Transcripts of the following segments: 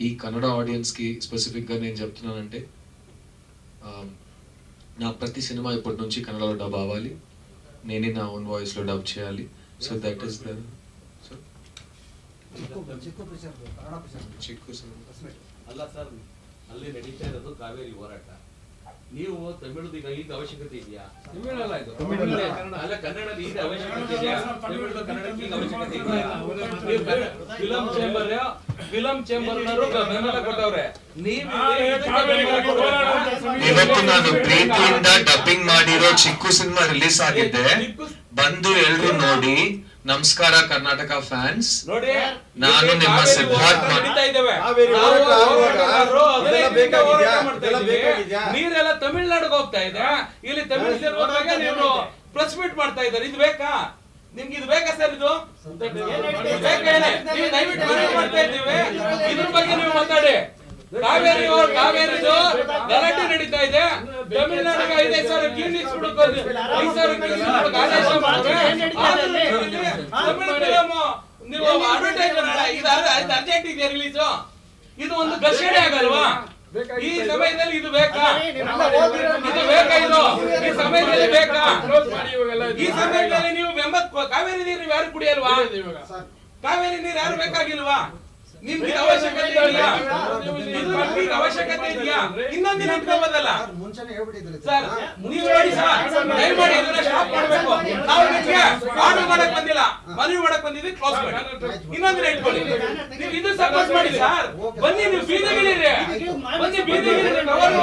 ఈ కన్నడ ఆడియన్స్కి స్పెసిఫిక్గా నేను చెప్తున్నానంటే ఆ, నా ప్రతి సినిమా ఇప్పటి నుంచి కన్నడలో డబ్ అవ్వాలి నేనే నా ఓన్ వాయిస్లో డబ్ చేయాలి so that is the Chikku cinema ಅಲ್ಲ ಸರ್ ಅಲ್ಲಿ ನಡೀತಾ ಇರೋದು ಕಾವೇರಿ ಹೋರಾಟ ನೀವು ತಮಿಳುದು ಈಗ ಈಗ ಅವಶ್ಯಕತೆ ಇದೆಯಾ ತಮಿಳಲ್ಲ ಇದು. ತಮಿಳಲ್ಲಿ ಕನ್ನಡ ಅಲ್ಲ ಕನ್ನಡದ ಈಗ ಅವಶ್ಯಕತೆ ಇದೆಯಾ ತಮಿಳುದು ಕನ್ನಡಕ್ಕೆ ಈಗ ಅವಶ್ಯಕತೆ ಇದೆಯಾ ನೀವು ಫಿಲಂ ಚೇಂಬರ್ ಫಿಲಂ ಚೇಂಬರ್ ಬೆಂಬಲ ಕೊಟ್ಟವ್ರೆ ನೀವು ಇವತ್ತು ನಾನು ಪ್ರೀತಿಯಿಂದ ಡಬ್ಬಿಂಗ್ ಮಾಡಿರೋ ಚಿಕ್ಕು ಸಿನಿಮಾ ರಿಲೀಸ್ ಆಗಿದೆ ಬಂದು ಎಲ್ರು ನೋಡಿ ನಮಸ್ಕಾರ ಕರ್ನಾಟಕ ಫ್ಯಾನ್ಸ್ ನೋಡಿ ನಾನು ಇಲ್ಲಿ ನಿಮ್ಮ ಕಾವೇರಿ ಸಿದ್ಧಾರ್ಥ್ ಹೋರಾಟ ಮಾಡ್- ನಡೀತಾ ಇದ್ದಾವೆ. ಕಾವೇರಿ ನಾವು ಹೋರಾಟ ಆಗುವಾಗ ಹೋರಾಟಗಾರರು ಅದೇ ಇದೆಲ್ಲ ರೀತಿಯಿಂದ ಹೋರಾಟ ಬೇಕಾಗಿದ್ಯಾ? ಮಾಡ್ತಾ ಇದೆಲ್ಲ ಇದ್ದೀವಿ. ಬೇಕಾಗಿದ್ಯಾ? ನೀರೆಲ್ಲ ತಮಿಳ್ನಾಡಿಗೆ ಹೋಗ್ತಾ ಇದೆ ಇಲ್ಲಿ ತಮಿಳ್ ಸೇರುವಾಗ ನೀವು ಪ್ರೆಸ್ ಮೀಟ್ ಮಾಡ್ತಾ ಇದ್ದಾರೆ ಇದು ಬೇಕಾ ನಿಮ್ಗೆ ಇದು ಬೇಕಾ ಸರ್ ಇದು ಬೇಕಾ ಹೇಳಿ ನೀವು ದಯವಿಟ್ಟು ಮನವಿ ಮಾಡ್ತಾ ಇದ್ದೀವಿ ಇದ್ರ ಬಗ್ಗೆ ನೀವು ಮಾತಾಡಿ ಕಾವೇರಿ ಅವ್ರ ಕಾವೇರಿದು ಗಲಾಟೆ ನಡೀತಾ ಇದೆ ತಮಿಳ್ನಾಡಿಗೆ ಐದೈದು ಸಾವಿರ ಕ್ಲಿನಿಕ್ಸ್ ಹುಡುಕೋದು ಐದು ಸಾವಿರ ಕ್ಲಿನಿಕ್ಸ್ ಹುಡುಕೋದು ಆದೇಶ ಮಾಡಿದ್ರೆ ಆದ್ರೆ ಇಲ್ಲಿ ತಮಿಳ್ ಫಿಲಂ ನೀವು ಅಡ್ವರ್ಟೈಸ್ ಇದು ಅರ್ಜೆಂಟ್ ಇದೆಯಾ ರಿಲೀಸು ಇದು ಒಂದು ಘರ್ಷಣೆ ಆಗಲ್ವಾ ಈ ಸಮಯದಲ್ಲಿ ಇದು ಬೇಕಾ ಇದು ಬೇಕಾ ಇದು ಈ ಸಮಯದಲ್ಲಿ ಬೇಕಾ ಈ ಸಮಯದಲ್ಲಿ ನೀವು ಬೆಂಬತ್ ಕಾವೇರಿ ನೀರು ಯಾರು ಕುಡಿಯಲ್ವಾ ಕಾವೇರಿ ನೀರು ಯಾರು ಬೇಕಾಗಿಲ್ವಾ ನಿಮ್ಗೆ ಇದು ಅವಶ್ಯಕತೆ ಇದೆಯಾ ಇದು ನಿಮ್ಗೆ ಈಗ ಅವಶ್ಯಕತೆ ಇದೆಯಾ ಇನ್ನೊಂದಿನ ಇಟ್ಕೋಬೋದಲ್ಲ ಮುಂಚೆನೆ ಹೇಳ್ಬಿಟ್ಟಿದ್ರಿ ಸರ್ ನೀವು ನೋಡಿ ಸರ್ ದಯಮಾಡಿ ಇದನ್ನ ಸ್ಟಾಪ್ ಮಾಡಬೇಕು ನಾವು ನಿಮ್ಗೆ ಆರ್ಡರ್ ಮಾಡಕ್ ಬಂದಿಲ್ಲ ಮನವಿ ಮಾಡಕ್ ಬಂದಿದ್ವಿ ಕ್ಲೋಸ್ ಮಾಡಿ ಇನ್ನೊಂದಿನ ಇಟ್ಕೊಳ್ಳಿ ನೀವು ಇದು ಸಪೋರ್ಟ್ ಮಾಡಿ ಸರ್ ಬನ್ನಿ ನೀವು ಬೀದಿಗಿಳಿರಿ ಬನ್ನಿ ಬೀದಿಗಿಳಿರಿ ಕವರ್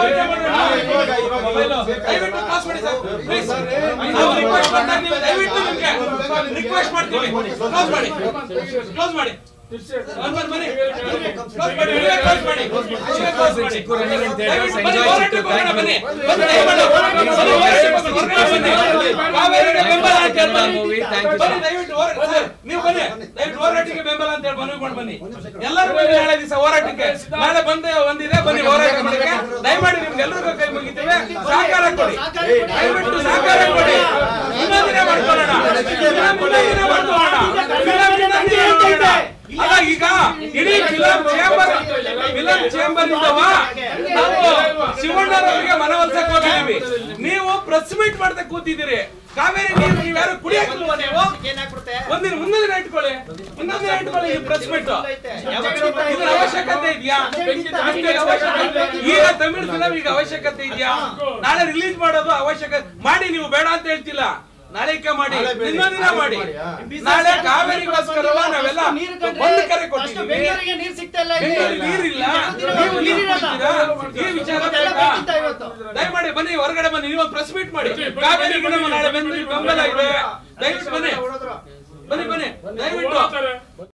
ದಯವಿಟ್ಟು ಕ್ಲಾಸ್ ಮಾಡಿ ಸರ್ ಪ್ಲೀಸ್ ನಾವು ರಿಕ್ವೆಸ್ಟ್ ಮಾಡ್ತಾ ನೀವು ದಯವಿಟ್ಟು ನಿಮ್ಗೆ ರಿಕ್ವೆಸ್ಟ್ ಮಾಡ್ತೀವಿ ಕ್ಲೋಸ್ ಮಾಡಿ ಕ್ಲೋಸ್ ಮಾಡಿ ಬನ್ನಿ, ಬನ್ನಿ. Close ಮಾಡಿ, ನೀವೇ close ಮಾಡಿ. ನೀವೇ close ಮಾಡಿ. ದಯವಿಟ್ಟು ಬನ್ನಿ, ಹೋರಾಟಕ್ಕೆ ಹೋಗೋಣ, ಬನ್ನಿ. ಬನ್ನಿ, ದಯಮಾಡಿ. ಬನ್ನಿ, ಹೋರಾಟಕ್ಕೆ ಹೋಗೋಣ, ಹೊರಗಡೆ ಬನ್ನಿ. ಕಾವೇರಿಗೆ ಬೆಂಬಲ ಅಂತ ಹೇಳಿ ಬನ್ನಿ. ಬನ್ನಿ, ದಯವಿಟ್ಟು ಹೋರಾಟ ಸರ್, ನೀವು ಬನ್ನಿ ದಯವಿಟ್ಟು ಹೋರಾಟಕ್ಕೆ ಬೆಂಬಲ ಅಂತ ಹೇಳಿ ಮನವಿ ಮಾಡಿ ಬನ್ನಿ ಎಲ್ಲರೂ ಬನ್ನಿ ನಾಳೆ ದಿವಸ ಹೋರಾಟಕ್ಕೆ ನಾಳೆ ಬಂದ ಒಂದಿದೆ ಬನ್ನಿ ಹೋರಾಟ ಮಾಡಕ್ಕೆ ದಯಮಾಡಿ ನಿಮ್ಗೆ ಎಲ್ರಿಗೂ ಕೈ ಮುಗಿತೀವಿ ಸಹಕಾರ ಕೊಡಿ ದಯವಿಟ್ಟು ಸಹಕಾರ ಕೊಡಿ ಇನ್ನೊಂದಿನ ಮಾಡ್ಕೊಳ್ಳೋಣ ಇನ್ನೊಂದಿನ ಮಾಡ್ಕೊಳ್ಳೋಣ ಫಿಲಂ ಇನ್ನೊಂದಿನ ಮಾಡೋಣ. ಅಲ್ಲ ಈಗ ಇಡೀ ಫಿಲಂ ಚೇಂಬರ್ ಫಿಲಂ ಚೇಂಬರ್ ಇದ್ದವ ನಾವು ಶಿವಣ್ಣರವರಿಗೆ ಮನವೊಲಿಸಕ್ ಹೋಗಿದೀವಿ ನೀವು ಪ್ರೆಸ್ ಮೀಟ್ ಮಾಡ್ತಾ ಕೂತಿದ್ದೀರಿ ಕಾವೇರಿ ನೀರು ನೀವು ಯಾರು ಕುಡಿಯಕ್ಕಿಲ್ವಾ ನೀವು ಒಂದಿನ ಮುಂದಿನ ದಿನ ಇಟ್ಕೊಳ್ಳಿ ಇನ್ನೊಂದು ದಿನ ಇಟ್ಕೊಳ್ಳಿ ಈ ಪ್ರೆಸ್ ಮೀಟ್ ಇದ್ರ ಅವಶ್ಯಕತೆ ಇದೆಯಾ ಅಷ್ಟೇ ಅವಶ್ಯಕತೆ ಈಗ ತಮಿಳ್ ಫಿಲಂ ಈಗ ಅವಶ್ಯಕತೆ ಇದೆಯಾ ನಾಳೆ ರಿಲೀಸ್ ಮಾಡೋದು ಅವಶ್ಯಕತೆ ಮಾಡಿ ನೀವು ಬೇಡ ಅಂತ ಹೇಳ್ತಿಲ್ಲ ನಾಳೆಕೆ ಮಾಡಿ ಇನ್ನೊಂದಿನ ಮಾಡಿ ನಾಳೆ ಕಾವೇರಿಗೋಸ್ಕರವ ನಾವೆಲ್ಲ ಒಂದು ಕರೆ ಕೊಟ್ಟಿದ್ದೀವಿ ಬೆಂಗಳೂರಿಗೆ ನೀರ್ ಸಿಗ್ತಾ ಇಲ್ಲ ಇಲ್ಲಿ. ಬೆಂಗಳೂರಿಗೆ ನೀರಿಲ್ಲ ನೀವು ನೀರು ನೀರಿರಲ್ಲ. ಕುಡಿತೀರಾ? ಈ ವಿಚಾರ ಇದೆಲ್ಲ ಬೇಕಾ? ಬೇಕಿತ್ತ ಇವತ್ತು? ದಯಮಾಡಿ ಬನ್ನಿ ಹೊರಗಡೆ ಬನ್ನಿ ನೀವು ಪ್ರೆಸ್ ಮೀಟ್ ಮಾಡಿ ಕಾವೇರಿಗೆ ನಮ್ಮ ನಾಳೆ ಬೆಂಗಳೂರಿಗೆ ಬೆಂಬಲ ಇದೆ ದಯವಿಟ್ಟು ಬನ್ನಿ ಬನ್ನಿ ಬನ್ನಿ ದಯವಿಟ್ಟು